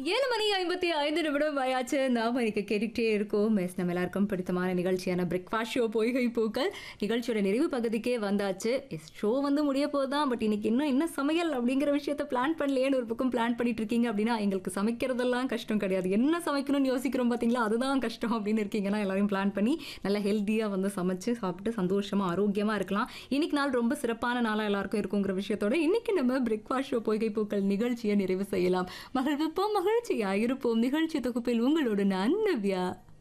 ஏழு மணி ஐம்பத்தி ஐந்து நிமிடம் ஆயாச்சு நாம் இன்னைக்கு கேட்டுக்கிட்டே இருக்கோம் எஸ் நம்ம எல்லாருக்கும் பிடித்தமான நிகழ்ச்சியான பிரேக்ஃபாஸ்ட் ஷோ பொய்கை பூக்கள் நிகழ்ச்சியோட நிறைவு பகுதிக்கே வந்தாச்சு எஸ் ஷோ வந்து முடிய போதான் பட் இன்னைக்கு இன்னும் என்ன சமையல் அப்படிங்கிற விஷயத்த பிளான் பண்ணலையேன்னு ஒரு பக்கம் பிளான் பண்ணிட்டு இருக்கீங்க அப்படின்னா எங்களுக்கு சமைக்கிறதெல்லாம் கஷ்டம் கிடையாது என்ன சமைக்கணும்னு யோசிக்கிறோம் பார்த்தீங்களா அதுதான் கஷ்டம் அப்படின்னு இருக்கீங்கன்னா எல்லாரையும் பிளான் பண்ணி நல்லா ஹெல்த்தியாக வந்து சமைச்சு சாப்பிட்டு சந்தோஷமா ஆரோக்கியமாக இருக்கலாம் இன்னைக்கு நாள் ரொம்ப சிறப்பான நாளாக எல்லாருக்கும் இருக்குங்கிற விஷயத்தோட இன்னைக்கு நம்ம பிரேக்ஃபாஸ்ட் ஷோ பொய்கை பூக்கள் நிகழ்ச்சியை நிறைவு செய்யலாம் மகிழ்விப்போம் மகிழ்ச்சியா இருப்போம் நிகழ்ச்சி தொகுப்பில் உங்களோடு நான் நவ்யா